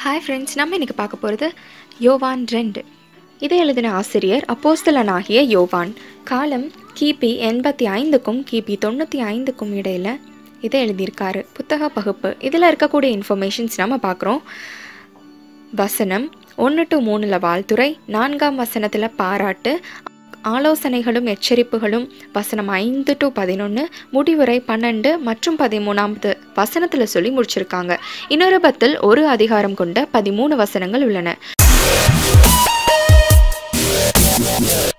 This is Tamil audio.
ஹாய் ஃப்ரெண்ட்ஸ் நம்ம இன்னைக்கு பார்க்க போகிறது யோவான் ரெண்டு இதை எழுதின ஆசிரியர் அப்போஸ்தலனாகிய யோவான் காலம் கிபி எண்பத்தி ஐந்துக்கும் கிபி தொண்ணூற்றி ஐந்துக்கும் இடையில் இதை எழுதியிருக்காரு புத்தக பகுப்பு இதில் இருக்கக்கூடிய இன்ஃபர்மேஷன்ஸ் நம்ம பார்க்குறோம் வசனம் ஒன்று டு மூணில் வாழ்த்துறை நான்காம் வசனத்தில் பாராட்டு ஆலோசனைகளும் எச்சரிப்புகளும் வசனம் ஐந்து டு பதினொன்று முடிவுரை பன்னெண்டு மற்றும் பதிமூணாவது வசனத்தில் சொல்லி முடிச்சிருக்காங்க இன்னொரு பத்தில் ஒரு அதிகாரம் கொண்ட பதிமூணு வசனங்கள் உள்ளன